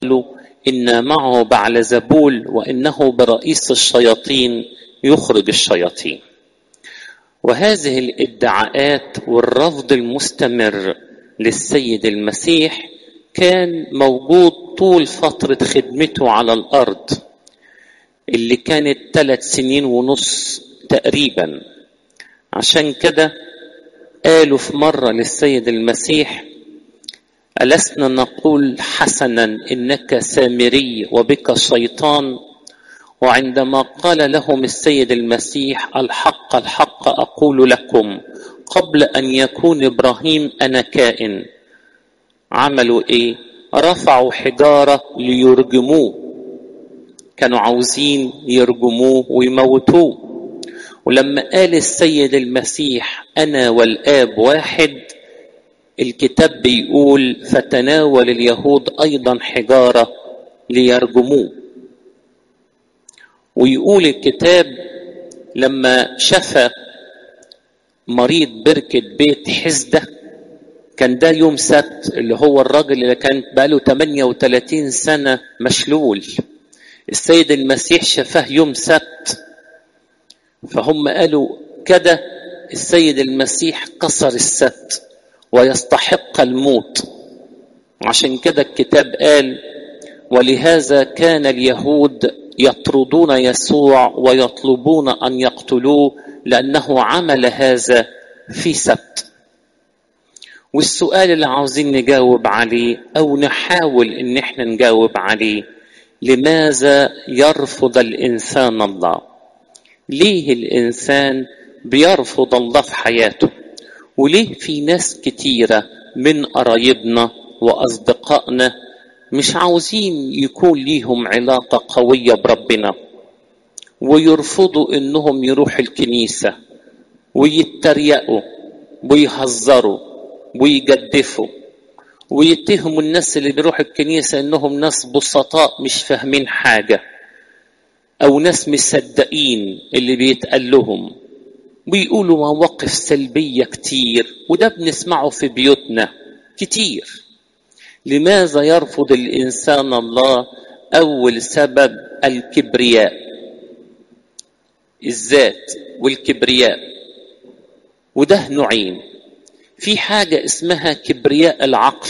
قالوا إن معه بعلزبول وإنه برئيس الشياطين يخرج الشياطين وهذه الادعاءات والرفض المستمر للسيد المسيح كان موجود طول فترة خدمته على الأرض اللي كانت ثلاث سنين ونص تقريبا عشان كده قالوا في مرة للسيد المسيح ألسنا نقول حسنا إنك سامري وبك شيطان وعندما قال لهم السيد المسيح الحق الحق أقول لكم قبل أن يكون إبراهيم أنا كائن عملوا إيه؟ رفعوا حجارة ليرجموه كانوا عاوزين يرجموه ويموتوه ولما قال السيد المسيح أنا والآب واحد الكتاب بيقول فتناول اليهود أيضا حجارة ليرجموه ويقول الكتاب لما شفى مريض بركة بيت حزدة كان ده يوم سبت اللي هو الراجل اللي كان بقاله 38 سنة مشلول السيد المسيح شفاه يوم سبت فهم قالوا كده السيد المسيح كسر السبت ويستحق الموت عشان كده الكتاب قال ولهذا كان اليهود يطردون يسوع ويطلبون ان يقتلوه لانه عمل هذا في سبت والسؤال اللي عاوزين نجاوب عليه او نحاول ان احنا نجاوب عليه لماذا يرفض الانسان الله ليه الانسان بيرفض الله في حياته وليه في ناس كتيره من قرايبنا واصدقائنا مش عاوزين يكون ليهم علاقه قويه بربنا ويرفضوا انهم يروحوا الكنيسه ويتريقوا ويهزروا ويجدفوا ويتهموا الناس اللي بيروحوا الكنيسه انهم ناس بسطاء مش فاهمين حاجه او ناس مصدقين اللي بيتقال لهم ويقولوا مواقف سلبيه كتير وده بنسمعه في بيوتنا كتير لماذا يرفض الانسان الله اول سبب الكبرياء الذات والكبرياء وده نوعين في حاجه اسمها كبرياء العقل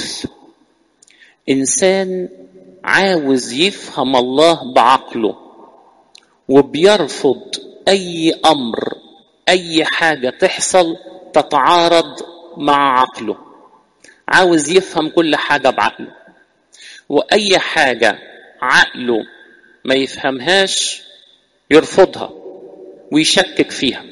انسان عاوز يفهم الله بعقله وبيرفض اي امر اي حاجه تحصل تتعارض مع عقله عاوز يفهم كل حاجه بعقله واي حاجه عقله ما يفهمهاش يرفضها ويشكك فيها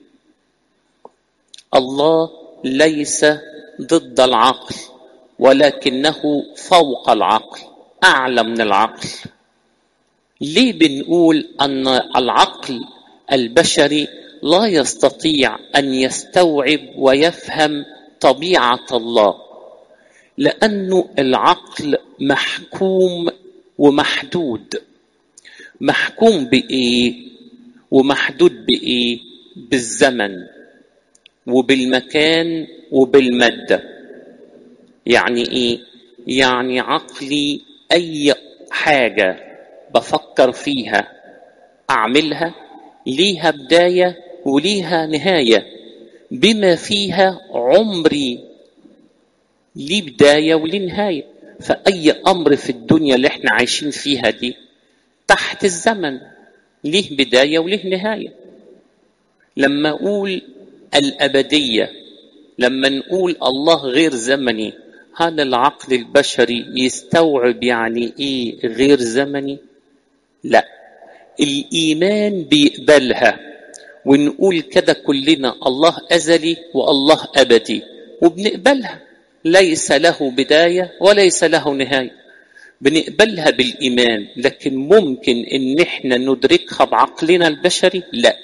الله ليس ضد العقل ولكنه فوق العقل اعلى من العقل ليه بنقول ان العقل البشري لا يستطيع ان يستوعب ويفهم طبيعه الله لانه العقل محكوم ومحدود محكوم بايه ومحدود بايه بالزمن وبالمكان وبالماده يعني ايه يعني عقلي اي حاجه بفكر فيها اعملها ليها بدايه وليها نهايه بما فيها عمري ليه بدايه وليه نهايه فاي امر في الدنيا اللي احنا عايشين فيها دي تحت الزمن ليه بدايه وليه نهايه لما اقول الابديه لما نقول الله غير زمني هل العقل البشري يستوعب يعني ايه غير زمني لا الايمان بيقبلها ونقول كده كلنا الله ازلي والله ابدي وبنقبلها ليس له بدايه وليس له نهايه بنقبلها بالايمان لكن ممكن ان احنا ندركها بعقلنا البشري لا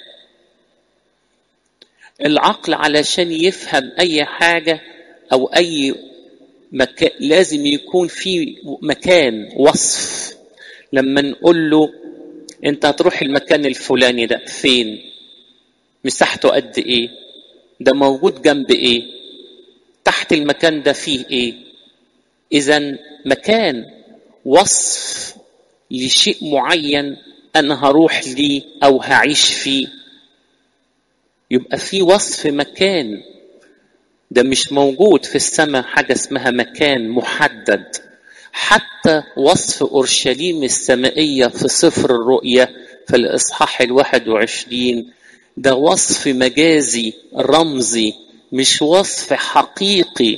العقل علشان يفهم اي حاجه او اي مكان لازم يكون في مكان وصف لما نقول له انت هتروح المكان الفلاني ده فين مساحته قد ايه ده موجود جنب ايه تحت المكان ده فيه ايه اذا مكان وصف لشيء معين انا هروح ليه او هعيش فيه يبقى في وصف مكان ده مش موجود في السماء حاجة اسمها مكان محدد حتى وصف أورشليم السمائية في سفر الرؤيا في الإصحاح الواحد وعشرين ده وصف مجازي رمزي مش وصف حقيقي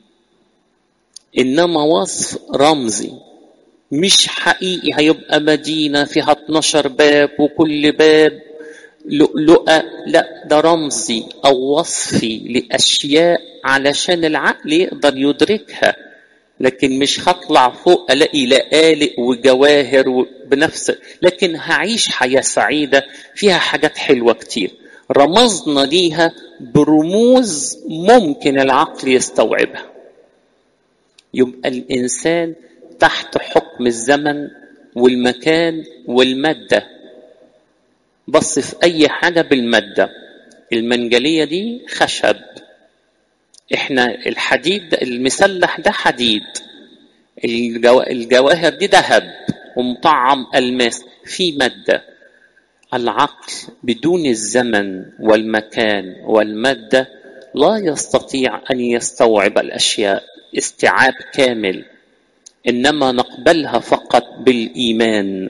إنما وصف رمزي مش حقيقي هيبقى مدينة فيها 12 باب وكل باب لؤلؤة لا ده رمزي أو وصفي لأشياء علشان العقل يقدر يدركها لكن مش هطلع فوق ألاقي لآلئ وجواهر بنفس لكن هعيش حياة سعيدة فيها حاجات حلوة كتير رمزنا ليها برموز ممكن العقل يستوعبها يبقى الإنسان تحت حكم الزمن والمكان والمادة بص في أي حاجة بالمادة المنجلية دي خشب احنا الحديد المسلح ده حديد الجو... الجواهر دي ذهب ومطعم الماس في ماده العقل بدون الزمن والمكان والماده لا يستطيع ان يستوعب الاشياء استيعاب كامل انما نقبلها فقط بالايمان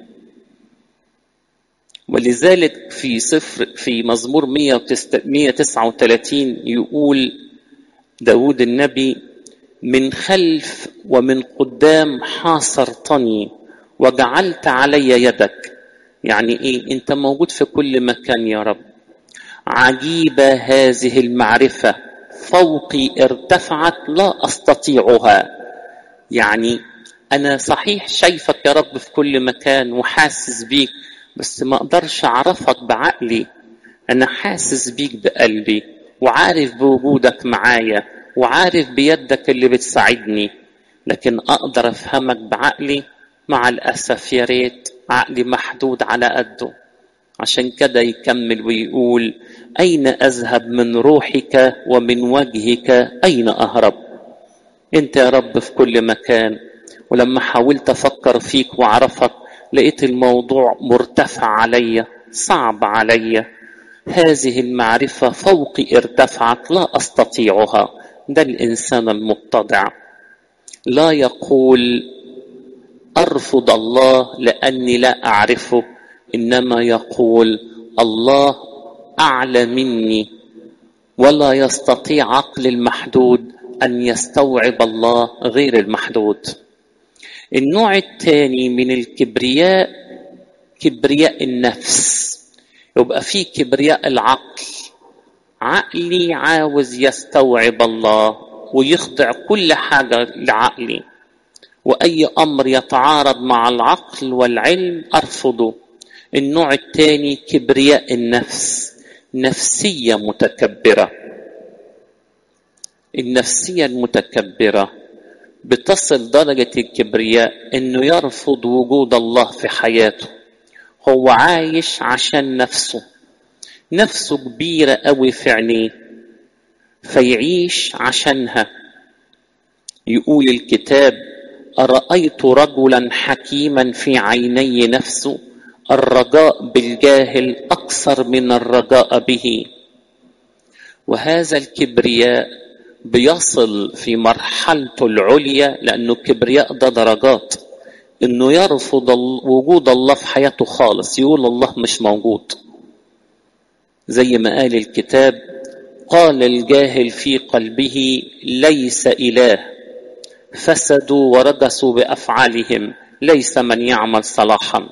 ولذلك في صفر في مزمور 139 يقول داود النبي من خلف ومن قدام حاصرتني وجعلت علي يدك يعني ايه انت موجود في كل مكان يا رب عجيبه هذه المعرفه فوقي ارتفعت لا استطيعها يعني انا صحيح شايفك يا رب في كل مكان وحاسس بيك بس ما اقدرش اعرفك بعقلي انا حاسس بيك بقلبي وعارف بوجودك معايا وعارف بيدك اللي بتساعدني لكن اقدر افهمك بعقلي مع الاسف يا ريت عقلي محدود على قده عشان كده يكمل ويقول اين اذهب من روحك ومن وجهك اين اهرب انت يا رب في كل مكان ولما حاولت افكر فيك واعرفك لقيت الموضوع مرتفع عليا صعب عليا هذه المعرفة فوقي ارتفعت لا أستطيعها ده الإنسان المتضع لا يقول أرفض الله لأني لا أعرفه إنما يقول الله أعلى مني ولا يستطيع عقل المحدود أن يستوعب الله غير المحدود النوع الثاني من الكبرياء كبرياء النفس يبقى في كبرياء العقل عقلي عاوز يستوعب الله ويخضع كل حاجة لعقلي وأي أمر يتعارض مع العقل والعلم أرفضه النوع الثاني كبرياء النفس نفسية متكبرة النفسية المتكبرة بتصل درجة الكبرياء إنه يرفض وجود الله في حياته هو عايش عشان نفسه نفسه كبيرة قوي في عينيه فيعيش عشانها يقول الكتاب أرأيت رجلا حكيما في عيني نفسه الرجاء بالجاهل أكثر من الرجاء به وهذا الكبرياء بيصل في مرحلته العليا لأنه الكبرياء ده درجات إنه يرفض وجود الله في حياته خالص يقول الله مش موجود زي ما قال الكتاب قال الجاهل في قلبه ليس إله فسدوا ورجسوا بأفعالهم ليس من يعمل صلاحا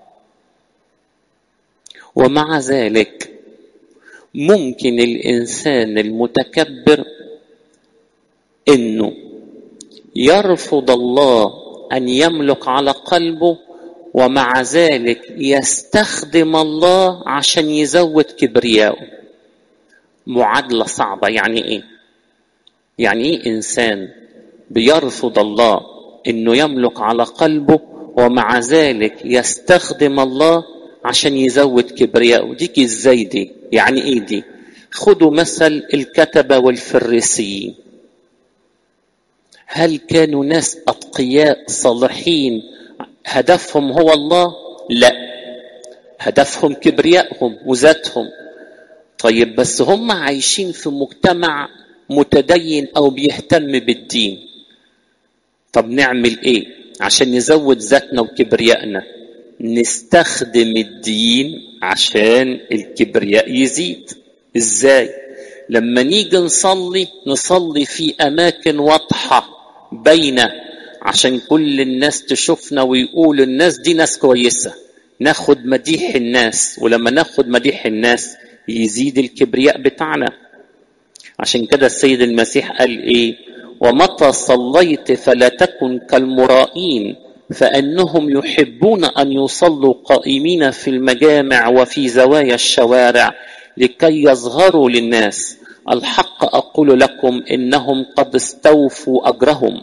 ومع ذلك ممكن الإنسان المتكبر انه يرفض الله ان يملك على قلبه ومع ذلك يستخدم الله عشان يزود كبرياءه معادله صعبه يعني ايه يعني ايه انسان بيرفض الله انه يملك على قلبه ومع ذلك يستخدم الله عشان يزود كبرياءه ديك ازاي دي يعني ايه دي خدوا مثل الكتبه والفريسيين هل كانوا ناس اتقياء صالحين هدفهم هو الله لا هدفهم كبريائهم وذاتهم طيب بس هم عايشين في مجتمع متدين او بيهتم بالدين طب نعمل ايه عشان نزود ذاتنا وكبريائنا نستخدم الدين عشان الكبرياء يزيد ازاي لما نيجي نصلي نصلي في اماكن واضحه باينه عشان كل الناس تشوفنا ويقول الناس دي ناس كويسه ناخد مديح الناس ولما ناخد مديح الناس يزيد الكبرياء بتاعنا عشان كده السيد المسيح قال ايه ومتى صليت فلا تكن كالمرائين فانهم يحبون ان يصلوا قائمين في المجامع وفي زوايا الشوارع لكي يظهروا للناس الحق اقول لكم انهم قد استوفوا اجرهم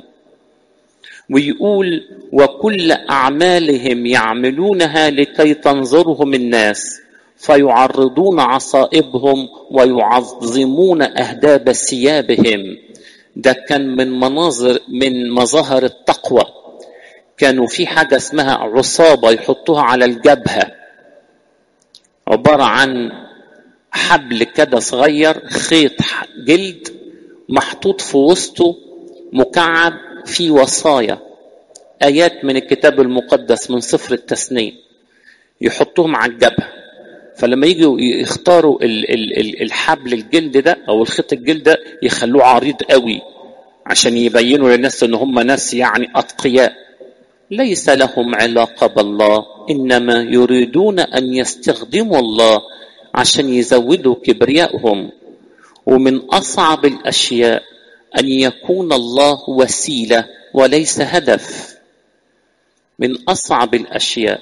ويقول وكل اعمالهم يعملونها لكي تنظرهم الناس فيعرضون عصائبهم ويعظمون اهداب ثيابهم ده كان من مناظر من مظاهر التقوى كانوا في حاجه اسمها عصابه يحطوها على الجبهه عباره عن حبل كده صغير خيط جلد محطوط في وسطه مكعب فيه وصايا ايات من الكتاب المقدس من سفر التثنيه يحطوهم على الجبهه فلما يجوا يختاروا ال ال ال الحبل الجلد ده او الخيط الجلد ده يخلوه عريض قوي عشان يبينوا للناس ان هم ناس يعني اتقياء ليس لهم علاقه بالله انما يريدون ان يستخدموا الله عشان يزودوا كبريائهم ومن اصعب الاشياء ان يكون الله وسيله وليس هدف من اصعب الاشياء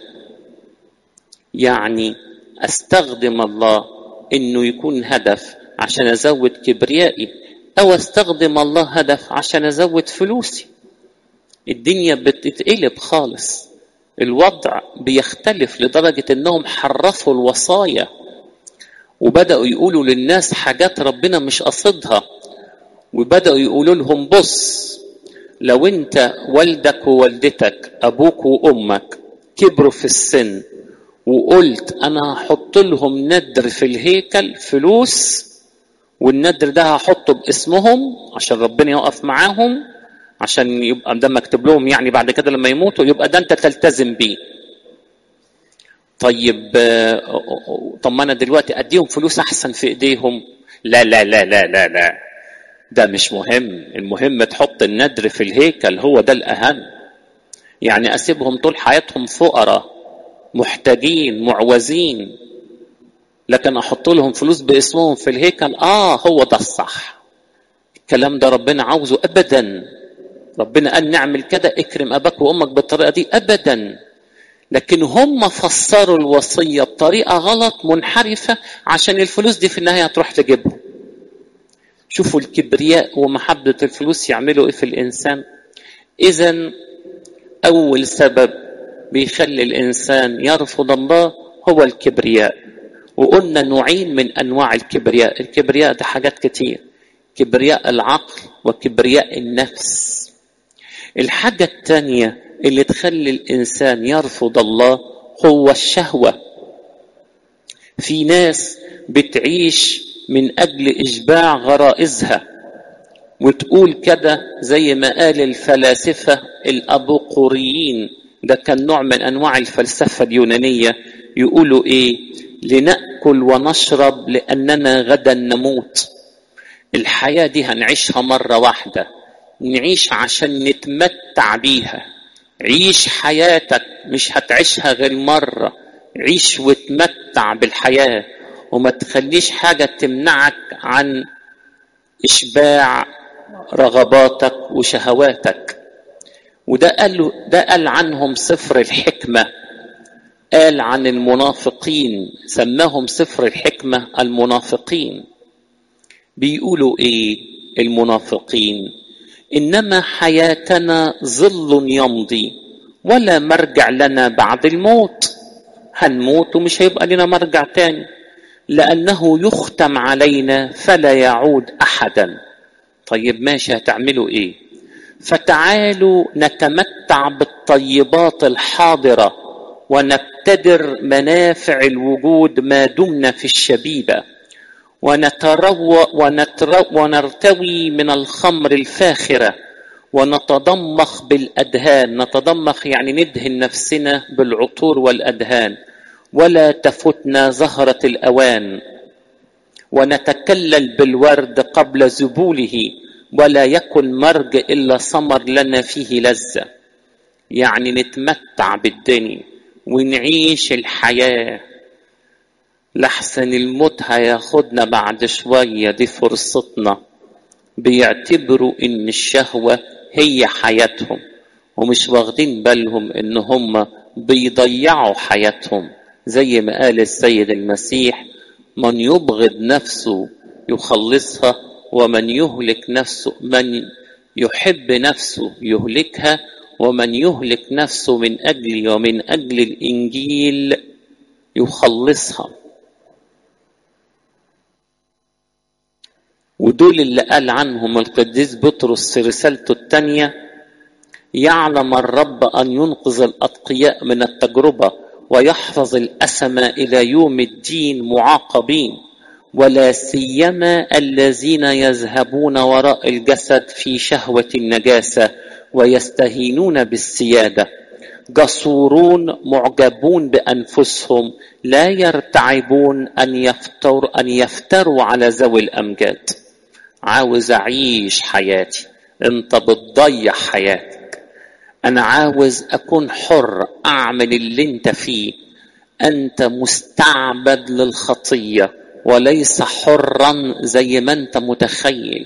يعني استخدم الله انه يكون هدف عشان ازود كبريائي او استخدم الله هدف عشان ازود فلوسي الدنيا بتتقلب خالص الوضع بيختلف لدرجه انهم حرفوا الوصايا وبداوا يقولوا للناس حاجات ربنا مش قصدها وبداوا يقولوا لهم بص لو انت والدك ووالدتك ابوك وامك كبروا في السن وقلت انا هحط لهم ندر في الهيكل فلوس والندر ده هحطه باسمهم عشان ربنا يقف معاهم عشان يبقى ده مكتوب لهم يعني بعد كده لما يموتوا يبقى ده انت تلتزم بيه طيب طب ما انا دلوقتي اديهم فلوس احسن في ايديهم لا لا لا لا لا لا ده مش مهم المهم تحط الندر في الهيكل هو ده الاهم يعني اسيبهم طول حياتهم فقراء محتاجين معوزين لكن احط لهم فلوس باسمهم في الهيكل اه هو ده الصح الكلام ده ربنا عاوزه ابدا ربنا قال نعمل كده اكرم اباك وامك بالطريقه دي ابدا لكن هم فسروا الوصيه بطريقه غلط منحرفه عشان الفلوس دي في النهايه هتروح تجيبهم شوفوا الكبرياء ومحبه الفلوس يعملوا ايه في الانسان اذا اول سبب بيخلي الانسان يرفض الله هو الكبرياء وقلنا نوعين من انواع الكبرياء الكبرياء ده حاجات كتير كبرياء العقل وكبرياء النفس الحاجه الثانيه اللي تخلي الانسان يرفض الله هو الشهوه في ناس بتعيش من اجل اشباع غرائزها وتقول كده زي ما قال الفلاسفه الابوقوريين ده كان نوع من انواع الفلسفه اليونانيه يقولوا ايه لناكل ونشرب لاننا غدا نموت الحياه دي هنعيشها مره واحده نعيش عشان نتمتع بيها عيش حياتك مش هتعيشها غير مره عيش وتمتع بالحياه وما تخليش حاجه تمنعك عن اشباع رغباتك وشهواتك وده قال ده قال عنهم سفر الحكمه قال عن المنافقين سماهم سفر الحكمه المنافقين بيقولوا ايه المنافقين انما حياتنا ظل يمضي ولا مرجع لنا بعد الموت هنموت ومش هيبقى لنا مرجع تاني لانه يختم علينا فلا يعود احدا طيب ماشي هتعملوا ايه فتعالوا نتمتع بالطيبات الحاضره ونبتدر منافع الوجود ما دمنا في الشبيبه ونتروى ونترو ونرتوي من الخمر الفاخره ونتضمخ بالادهان نتضمخ يعني ندهن نفسنا بالعطور والادهان ولا تفتنا زهره الاوان ونتكلل بالورد قبل ذبوله ولا يكن مرج الا ثمر لنا فيه لذه يعني نتمتع بالدنيا ونعيش الحياه لحسن الموت هياخدنا بعد شويه دي فرصتنا بيعتبروا ان الشهوه هي حياتهم ومش واخدين بالهم ان هم بيضيعوا حياتهم زي ما قال السيد المسيح من يبغض نفسه يخلصها ومن يهلك نفسه من يحب نفسه يهلكها ومن يهلك نفسه من اجلي ومن اجل الانجيل يخلصها ودول اللي قال عنهم القديس بطرس في رسالته الثانيه يعلم الرب ان ينقذ الاتقياء من التجربه ويحفظ الأسمى إلى يوم الدين معاقبين ولا سيما الذين يذهبون وراء الجسد في شهوة النجاسة ويستهينون بالسيادة جسورون معجبون بأنفسهم لا يرتعبون أن يفتر أن يفتروا على ذوي الأمجاد عاوز أعيش حياتي أنت بتضيع حياتك أنا عاوز أكون حر أعمل اللي أنت فيه أنت مستعبد للخطية وليس حرا زي ما أنت متخيل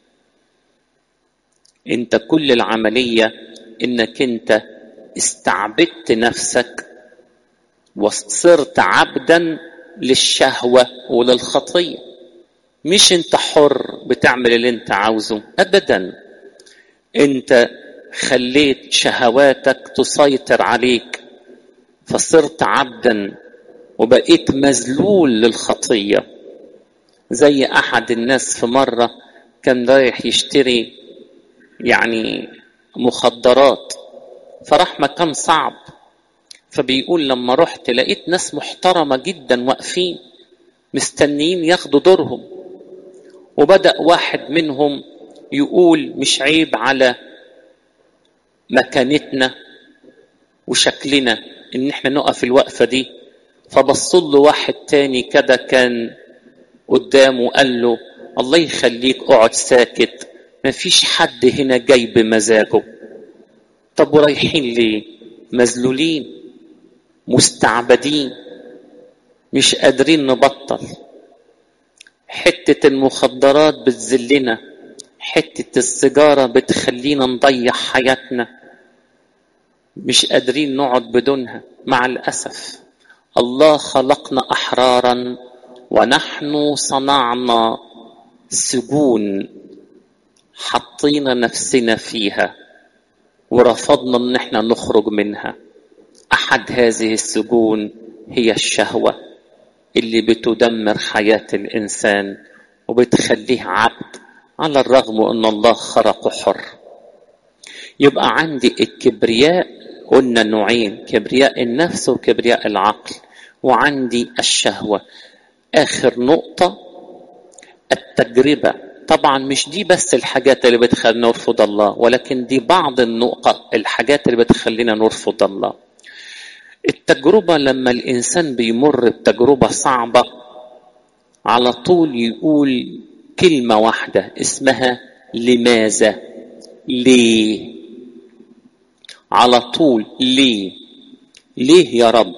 أنت كل العملية إنك أنت استعبدت نفسك وصرت عبدا للشهوة وللخطية مش أنت حر بتعمل اللي أنت عاوزه أبدا أنت خليت شهواتك تسيطر عليك فصرت عبدا وبقيت مذلول للخطيه زي احد الناس في مره كان رايح يشتري يعني مخدرات فراح مكان صعب فبيقول لما رحت لقيت ناس محترمه جدا واقفين مستنيين ياخدوا دورهم وبدا واحد منهم يقول مش عيب على مكانتنا وشكلنا ان احنا نقف الوقفه دي فبص له واحد تاني كده كان قدامه قال له الله يخليك اقعد ساكت مفيش حد هنا جاي بمزاجه طب ورايحين ليه مذلولين مستعبدين مش قادرين نبطل حته المخدرات بتذلنا حتة السيجارة بتخلينا نضيع حياتنا مش قادرين نقعد بدونها مع الأسف الله خلقنا أحرارا ونحن صنعنا سجون حطينا نفسنا فيها ورفضنا ان احنا نخرج منها احد هذه السجون هي الشهوه اللي بتدمر حياه الانسان وبتخليه عبد على الرغم ان الله خلقه حر يبقى عندي الكبرياء قلنا نوعين كبرياء النفس وكبرياء العقل وعندي الشهوه اخر نقطه التجربه طبعا مش دي بس الحاجات اللي بتخلينا نرفض الله ولكن دي بعض النقط الحاجات اللي بتخلينا نرفض الله التجربه لما الانسان بيمر بتجربه صعبه على طول يقول كلمة واحدة اسمها لماذا ليه على طول ليه ليه يا رب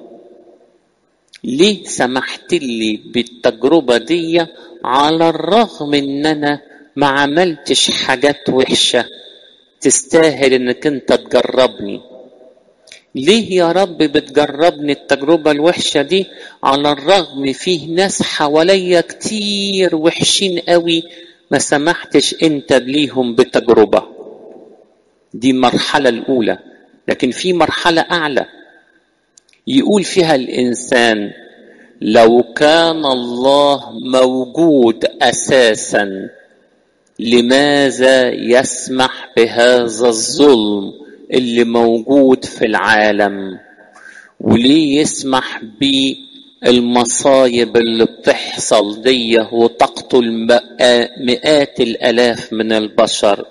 ليه سمحت لي بالتجربة دي على الرغم ان انا ما عملتش حاجات وحشة تستاهل انك انت تجربني ليه يا رب بتجربني التجربة الوحشة دي على الرغم فيه ناس حواليا كتير وحشين قوي ما سمحتش انت ليهم بتجربة دي المرحلة الأولى لكن في مرحلة أعلى يقول فيها الإنسان لو كان الله موجود أساسا لماذا يسمح بهذا الظلم اللي موجود في العالم وليه يسمح بالمصايب اللي بتحصل دي وتقتل مئات الالاف من البشر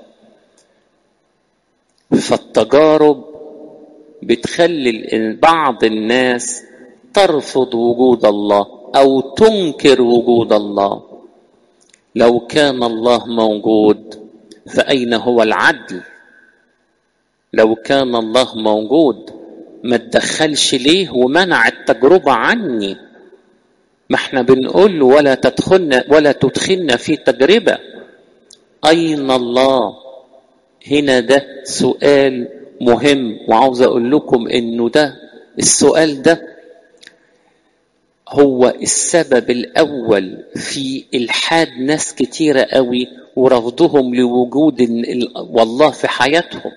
فالتجارب بتخلي بعض الناس ترفض وجود الله او تنكر وجود الله لو كان الله موجود فاين هو العدل لو كان الله موجود ما تدخلش ليه ومنع التجربه عني ما احنا بنقول له ولا تدخلنا ولا تدخلنا في تجربه اين الله هنا ده سؤال مهم وعاوز اقول لكم انه ده السؤال ده هو السبب الاول في الحاد ناس كتيره قوي ورفضهم لوجود والله في حياتهم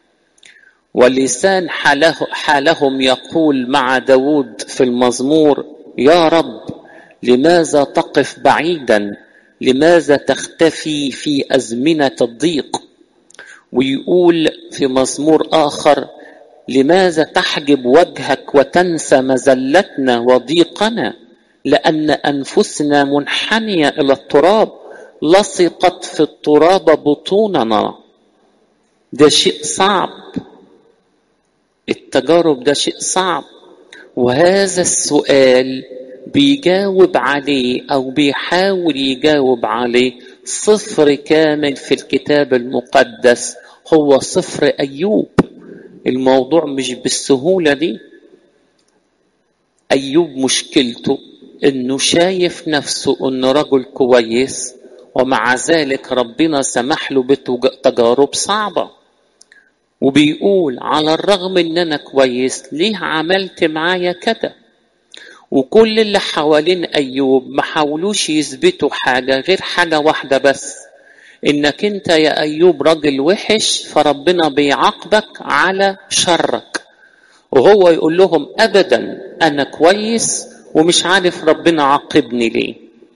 ولسان حاله حالهم يقول مع داود في المزمور يا رب لماذا تقف بعيدا لماذا تختفي في ازمنه الضيق ويقول في مزمور اخر لماذا تحجب وجهك وتنسى مزلتنا وضيقنا لان انفسنا منحنيه الى التراب لصقت في التراب بطوننا ده شيء صعب التجارب ده شيء صعب وهذا السؤال بيجاوب عليه او بيحاول يجاوب عليه صفر كامل في الكتاب المقدس هو صفر ايوب الموضوع مش بالسهوله دي ايوب مشكلته انه شايف نفسه انه رجل كويس ومع ذلك ربنا سمح له بتجارب صعبه وبيقول على الرغم ان انا كويس ليه عملت معايا كده وكل اللي حوالين ايوب ما حاولوش يثبتوا حاجه غير حاجه واحده بس انك انت يا ايوب راجل وحش فربنا بيعاقبك على شرك وهو يقول لهم ابدا انا كويس ومش عارف ربنا عاقبني ليه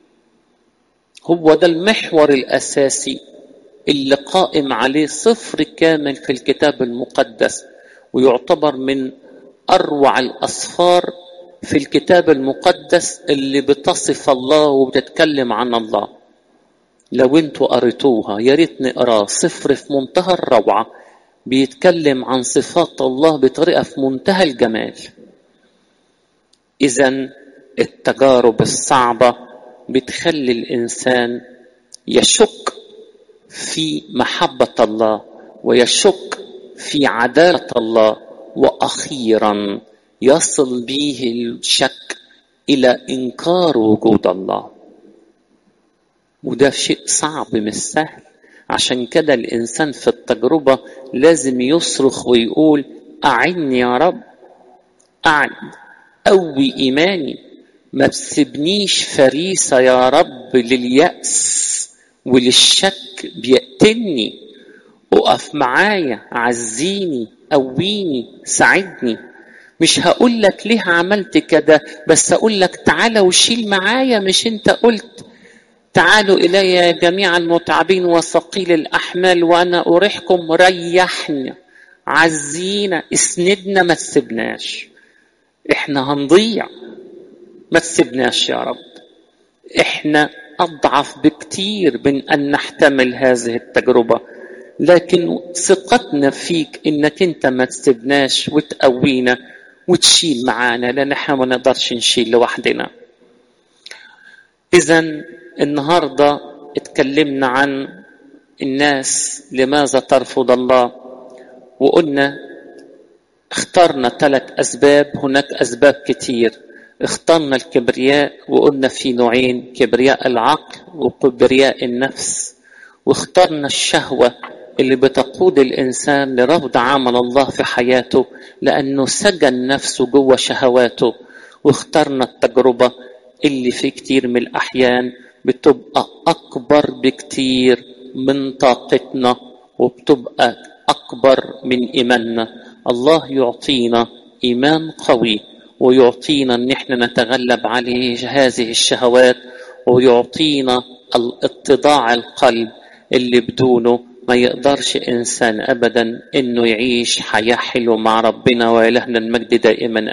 هو ده المحور الاساسي اللي قائم عليه صفر كامل في الكتاب المقدس ويعتبر من اروع الاسفار في الكتاب المقدس اللي بتصف الله وبتتكلم عن الله لو انتوا قريتوها يا ريت نقراه صفر في منتهى الروعه بيتكلم عن صفات الله بطريقه في منتهى الجمال اذا التجارب الصعبه بتخلي الانسان يشك في محبه الله ويشك في عداله الله واخيرا يصل به الشك الى انكار وجود الله وده شيء صعب مش سهل عشان كده الانسان في التجربه لازم يصرخ ويقول اعني يا رب اعن قوي ايماني ما تسيبنيش فريسه يا رب للياس وللشك بيقتلني اقف معايا عزيني قويني ساعدني مش هقول لك ليه عملت كده بس اقول لك تعالى وشيل معايا مش انت قلت تعالوا الي جميع المتعبين وثقيل الاحمال وانا اريحكم ريحنا عزينا اسندنا ما تسيبناش احنا هنضيع ما تسيبناش يا رب احنا اضعف بكتير من ان نحتمل هذه التجربه لكن ثقتنا فيك انك انت ما تسيبناش وتقوينا وتشيل معانا لان احنا ما نقدرش نشيل لوحدنا اذا النهارده اتكلمنا عن الناس لماذا ترفض الله وقلنا اخترنا ثلاث اسباب هناك اسباب كتير اخترنا الكبرياء وقلنا في نوعين كبرياء العقل وكبرياء النفس واخترنا الشهوه اللي بتقود الانسان لرفض عمل الله في حياته لانه سجن نفسه جوه شهواته واخترنا التجربه اللي في كتير من الاحيان بتبقى اكبر بكتير من طاقتنا وبتبقى اكبر من ايماننا الله يعطينا ايمان قوي ويعطينا ان احنا نتغلب عليه هذه الشهوات ويعطينا الاتضاع القلب اللي بدونه ما يقدرش إنسان أبدا إنه يعيش حياة حلوة مع ربنا وإلهنا المجد دائما